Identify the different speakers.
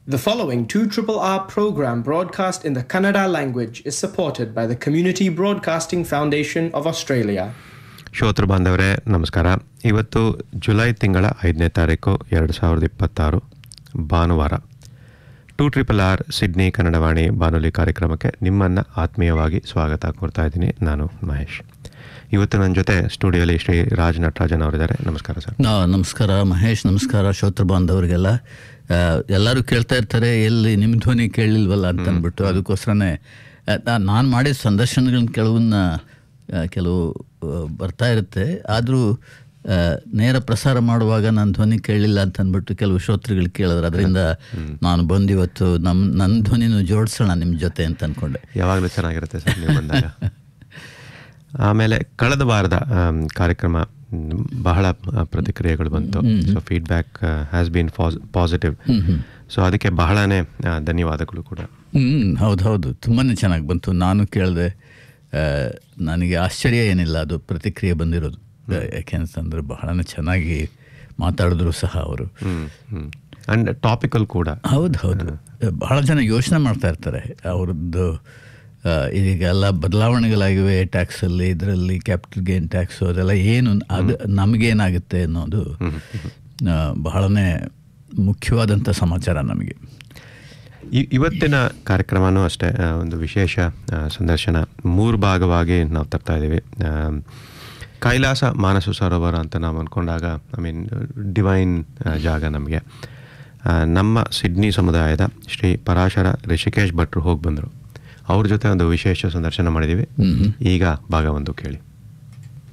Speaker 1: The following 2 R program broadcast in the Kannada language is supported by the Community Broadcasting Foundation of Australia.
Speaker 2: ಶ್ರೋತೃ ಬಾಂಧವರೇ ನಮಸ್ಕಾರ ಇವತ್ತು July ತಿಂಗಳ ಐದನೇ ತಾರೀಕು ಎರಡು ಸಾವಿರದ ಇಪ್ಪತ್ತಾರು ಭಾನುವಾರ two triple R Sydney Kannadavani ಬಾನುಲಿ ಕಾರ್ಯಕ್ರಮಕ್ಕೆ ನಿಮ್ಮನ್ನು ಆತ್ಮೀಯವಾಗಿ ಸ್ವಾಗತ ಕೋರ್ತಾ ಇದ್ದೀನಿ ನಾನು ಮಹೇಶ್ ಇವತ್ತು ನನ್ನ ಜೊತೆ ಸ್ಟುಡಿಯೋಲಿ ಶ್ರೀ ರಾಜ್ ನಟರಾಜನ್ ಅವರಿದ್ದಾರೆ ನಮಸ್ಕಾರ ಸರ್
Speaker 3: ನಾ ನಮಸ್ಕಾರ ಮಹೇಶ್ ನಮಸ್ಕಾರ ಶ್ರೋತೃ ಬಾಂಧವರಿಗೆಲ್ಲ ಆ, ಎಲ್ಲರೂ ಕೇಳ್ತಾ ಇರ್ತಾರೆ ಎಲ್ಲಿ ನಿಮ್ಮ ಧ್ವನಿ ಕೇಳಲಿಲ್ವಲ್ಲ ಅಂತ ಅಂದ್ಬಿಟ್ಟು ಅದಕ್ಕೋಸ್ಕರನೇ ನಾನು ಮಾಡಿದ ಸಂದರ್ಶನಗಳನ್ನ ಕೆಲವನ್ನ ಆ, ಕೆಲವು ಆ, ಬರ್ತಾ ಇರುತ್ತೆ ಆದರೂ ನೇರ ಪ್ರಸಾರ ಮಾಡುವಾಗ ನನ್ನ ಧ್ವನಿ ಕೇಳಲಿಲ್ಲ ಅಂತ ಅಂದ್ಬಿಟ್ಟು ಕೆಲವು ಶ್ರೋತೃಗಳು ಕೇಳಿದ್ರು ಅದರಿಂದ ನಾನು ಬಂದು ಇವತ್ತು ನಮ್ಮ ನನ್ನ ಧ್ವನಿನೂ ಜೋಡಿಸೋಣ ನಿಮ್ಮ ಜೊತೆ ಅಂತ ಅಂದ್ಕೊಂಡೆ
Speaker 2: ಯಾವಾಗಲೂ ಚೆನ್ನಾಗಿರುತ್ತೆ ಸರ್ ನೀವು ಬಂದಾಗ ಆಮೇಲೆ ಕಳೆದ ವಾರದ ಆಮ್, ಕಾರ್ಯಕ್ರಮ ಮ್, ಬಹಳ ಆ, ಪ್ರತಿಕ್ರಿಯೆಗಳು ಬಂತು so feedback has been positive so ಅದಕ್ಕೆ ಬಹಳನೇ ಆ, ಧನ್ಯವಾದಗಳು ಕೂಡ
Speaker 3: ಹ್ಞೂ ಹೌದು ಹೌದು ತುಂಬಾ ಚೆನ್ನಾಗಿ ಬಂತು ನಾನು ಕೇಳಿದೆ ನನಗೆ ಆಶ್ಚರ್ಯ ಏನಿಲ್ಲ ಅದು ಪ್ರತಿಕ್ರಿಯೆ ಬಂದಿರೋದು ಯಾಕೆಂತಂದ್ರೆ ಬಹಳನೇ ಚೆನ್ನಾಗಿ ಮಾತಾಡಿದ್ರು ಸಹ ಅವರು
Speaker 2: ಅಂಡ್ ಟಾಪಿಕಲ್ ಕೂಡ
Speaker 3: ಹೌದು ಹೌದು ಬಹಳ ಜನ ಯೋಚನೆ ಮಾಡ್ತಾ ಇರ್ತಾರೆ ಅವ್ರದ್ದು ಆ, ಈಗ ಎಲ್ಲ ಬದಲಾವಣೆಗಳಾಗಿವೆ ಟ್ಯಾಕ್ಸಲ್ಲಿ ಇದರಲ್ಲಿ ಕ್ಯಾಪಿಟಲ್ ಗೇನ್ ಟ್ಯಾಕ್ಸು ಅದೆಲ್ಲ ಏನು ಅದು ನಮಗೇನಾಗುತ್ತೆ ಅನ್ನೋದು ಆ, ಬಹಳನೇ ಮುಖ್ಯವಾದಂಥ ಸಮಾಚಾರ ನಮಗೆ
Speaker 2: ಇ- ಇವತ್ತಿನ ಕಾರ್ಯಕ್ರಮನೂ ಅಷ್ಟೇ ಆ, ಒಂದು ವಿಶೇಷ ಆ, ಸಂದರ್ಶನ ಮೂರು ಭಾಗವಾಗಿ ನಾವು ತರ್ತಾ ಇದ್ದೀವಿ ಆ, ಕೈಲಾಸ ಮಾನಸ ಸರೋವರ ಅಂತ ನಾವು ಅಂದ್ಕೊಂಡಾಗ ಐ ಮೀನ್ ಡಿವೈನ್ ಜಾಗ ನಮಗೆ ನಮ್ಮ ಸಿಡ್ನಿ ಸಮುದಾಯದ ಶ್ರೀ ಪರಾಶರ ರಿಷಿಕೇಶ್ ಭಟ್ರು ಹೋಗಿ ಬಂದರು ಅವ್ರ ಜೊತೆ ಒಂದು ವಿಶೇಷ ಸಂದರ್ಶನ ಮಾಡಿದ್ದೀವಿ ಈಗ ಭಾಗ ಒಂದು ಕೇಳಿ